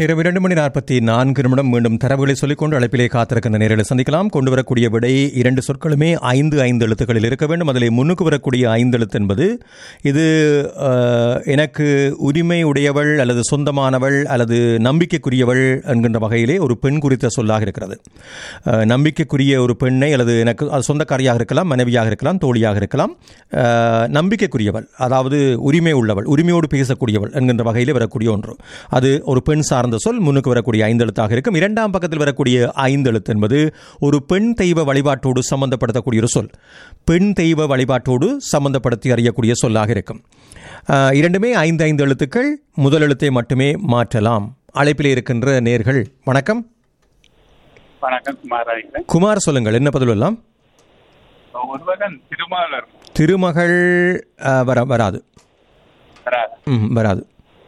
இரவு இரண்டு மணி நாற்பத்தி நான்கு நிமிடம் மீண்டும் தரவுகளை சொல்லிக்கொண்டு அழைப்பிலே காத்திருக்கின்ற நேரில் சந்திக்கலாம் கொண்டு வரக்கூடிய விடை இரண்டு சொற்களுமே ஐந்து ஐந்து எழுத்துக்களில் இருக்க வேண்டும் அதில் முன்னுக்கு வரக்கூடிய ஐந்து எழுத்து என்பது இது அஹ், எனக்கு உரிமை உடையவள் அல்லது சொந்தமானவள் அல்லது நம்பிக்கைக்குரியவள் என்கின்ற வகையிலே ஒரு பெண் குறித்த சொல்லாக இருக்கிறது அஹ், நம்பிக்கைக்குரிய ஒரு பெண்ணை அல்லது எனக்கு அது சொந்தக்காரியாக இருக்கலாம் மனைவியாக இருக்கலாம் தோழியாக இருக்கலாம் அஹ், நம்பிக்கைக்குரியவள் அதாவது உரிமை உள்ளவள் உரிமையோடு பேசக்கூடியவள் என்கின்ற வகையில் வரக்கூடிய ஒன்று அது ஒரு பெண் சார்ந்த சொல் முன்னுக்கு வரக்கூடிய ஐந்து எழுத்தாக இருக்கும் இரண்டாம் பக்கத்தில் வரக்கூடிய ஐந்து எழுத்து என்பது ஒரு பெண் தெய்வ வழிபாட்டோடு சம்பந்தப்படுத்தக்கூடிய ஒரு சொல் பெண் தெய்வ வழிபாட்டோடு சம்பந்தப்படுத்தி அறியக்கூடிய சொல்லாக இருக்கும் அஹ், இரண்டுமே ஐந்து ஐந்து எழுத்துக்கள் முதல் எழுத்தை மட்டுமே மாற்றலாம் அழைப்பிலே இருக்கின்ற நேர்கள் வணக்கம் வணக்கம் குமார் அழைக்கிறேன் குமார் சொல்லுங்கள் என்ன பதில் எல்லாம் ஒருவகன் திருமாலர் திருமகள் அஹ், வர வராது வராது ம் வராது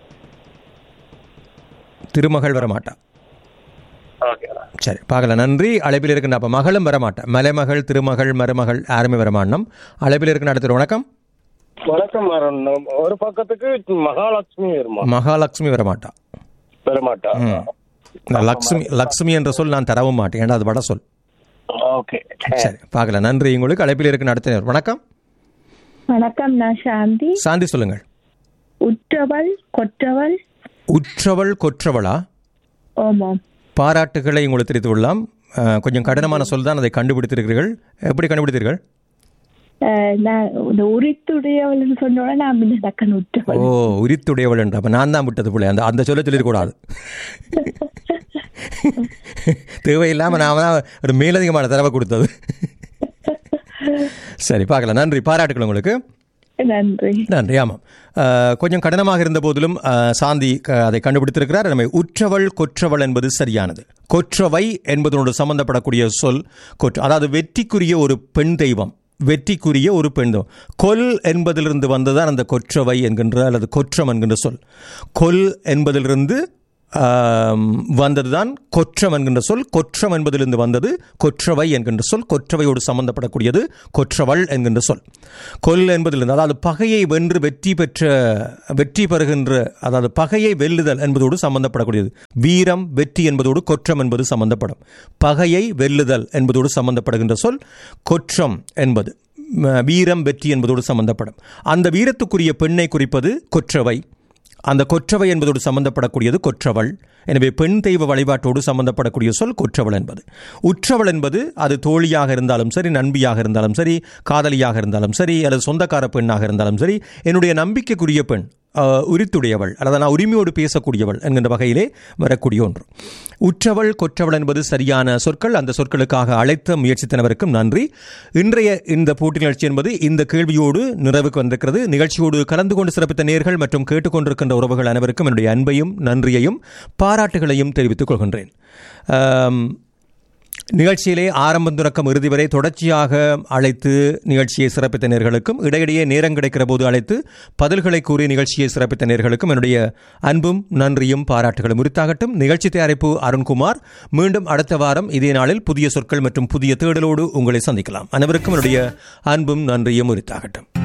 திருமகள் வரமாட்டா ஓகே சரி பார்க்கலாம் நன்றி அழைப்பில் இருக்கின்ற அப்போ மகளும் வரமாட்டா மலைமகள் திருமகள் மருமகள் யாருமே வரமாட்டோம் அழைப்பில் இருக்கின்ற அடுத்த வணக்கம் வணக்கம் மேடம் நம்ம ஒரு பக்கத்துக்கு மகாலட்சுமி வருமா மகாலட்சுமி வரமாட்டா பெறமாட்டா நான் லக்ஷ்மி லக்ஷ்மி என்ற சொல் நான் தரவும் மாட்டேன் ஏன்னா அது வட சொல் ஓகே சரி பார்க்கலாம் நன்றி உங்களுக்கு அழைப்பில் இருக்கின்ற அடுத்த நேரம் வணக்கம் வணக்கம் நான் சாந்தி சாந்தி சொல்லுங்கள் உற்றவள் கொற்றவள் உற்றவள் கொற்றவளா ஓமாம் பாராட்டுகளை உங்களுக்கு தெரிவித்து கொள்ளலாம் அஹ், கொஞ்சம் கடினமான சொல் தான் அதை கண்டுபிடித்திருக்கிறீர்கள் எப்படி கண்டுபிடித்தீர்கள் அஹ், நான் இந்த உரித்துடையவள் சொன்னோட நான் முன்ன டக்குன்னு உற்றவள் ஓ உரித்துடையவள் என்ற அப்ப நான் தான் விட்டது பிள்ளை அந்த அந்த சொல்ல சொல்லிடக்கூடாது தேவையில்லாமல் நாம தான் ஒரு மேலதிகமான தரவை கொடுத்தது சரி பார்க்கலாம் நன்றி பாராட்டுகள் உங்களுக்கு நன்றி நன்றி ஆமாம் அஹ், கொஞ்சம் கடினமாக இருந்த போதிலும் அஹ், சாந்தி க- அதை கண்டுபிடித்திருக்கிறார் நம்ம உற்றவள் கொற்றவள் என்பது சரியானது கொற்றவை என்பதனோடு சம்பந்தப்படக்கூடிய சொல் கொற்ற அதாவது வெற்றிக்குரிய ஒரு பெண் தெய்வம் வெற்றிக்குரிய ஒரு பெண் தெய்வம் கொல் என்பதிலிருந்து வந்ததுதான் அந்த கொற்றவை என்கின்ற அல்லது கொற்றம் என்கின்ற சொல் கொல் என்பதிலிருந்து ஆம், வந்ததுதான் கொற்றம் என்கின்ற சொல் கொற்றம் என்பதிலிருந்து வந்தது கொற்றவை என்கின்ற சொல் கொற்றவையோடு சம்பந்தப்படக்கூடியது கொற்றவள் என்கின்ற சொல் கொல் என்பதிலிருந்து அதாவது பகையை வென்று வெற்றி பெற்ற வெற்றி பெறுகின்ற அதாவது பகையை வெல்லுதல் என்பதோடு சம்பந்தப்படக்கூடியது வீரம் வெற்றி என்பதோடு கொற்றம் என்பது சம்பந்தப்படும் பகையை வெல்லுதல் என்பதோடு சம்பந்தப்படுகின்ற சொல் கொற்றம் என்பது ம, வீரம் வெற்றி என்பதோடு சம்பந்தப்படும் அந்த வீரத்துக்குரிய பெண்ணை குறிப்பது கொற்றவை அந்த கொற்றவை என்பதோடு சம்பந்தப்படக்கூடியது கொற்றவள் எனவே பெண் தெய்வ வழிபாட்டோடு சம்பந்தப்படக்கூடிய சொல் கொற்றவள் என்பது உற்றவள் என்பது அது தோழியாக இருந்தாலும் சரி நண்பியாக இருந்தாலும் சரி காதலியாக இருந்தாலும் சரி அல்லது சொந்தக்கார பெண்ணாக இருந்தாலும் சரி என்னுடைய நம்பிக்கைக்குரிய பெண் அஹ், உரித்துடையவள் அல்லது நான் உரிமையோடு பேசக்கூடியவள் என்கின்ற வகையிலே வரக்கூடிய ஒன்று உற்றவள் கொற்றவள் என்பது சரியான சொற்கள் அந்த சொற்களுக்காக அழைத்த முயற்சித்தனவருக்கும் நன்றி இன்றைய இந்த போட்டி நிகழ்ச்சி என்பது இந்த கேள்வியோடு நிறைவுக்கு வந்திருக்கிறது நிகழ்ச்சியோடு கலந்து கொண்டு சிறப்பித்த நேர்கள் மற்றும் கேட்டுக்கொண்டிருக்கின்ற உறவுகள் அனைவருக்கும் என்னுடைய அன்பையும் நன்றியையும் பாராட்டுகளையும் தெரிவித்துக் கொள்கின்றேன் ஆம், நிகழ்ச்சியிலே ஆரம்பம் தொடக்கம் இறுதி வரை தொடர்ச்சியாக அழைத்து நிகழ்ச்சியை சிறப்பித்த நேர்களுக்கும் இடையிடையே நேரம் கிடைக்கிற போது அழைத்து பதில்களை கூறி நிகழ்ச்சியை சிறப்பித்த நேர்களுக்கும் என்னுடைய அன்பும் நன்றியும் பாராட்டுகளும் உரித்தாகட்டும் நிகழ்ச்சி தயாரிப்பு அருண்குமார் மீண்டும் அடுத்த வாரம் இதே நாளில் புதிய சொற்கள் மற்றும் புதிய தேடலோடு உங்களை சந்திக்கலாம் அனைவருக்கும் என்னுடைய அன்பும் நன்றியும் உரித்தாகட்டும்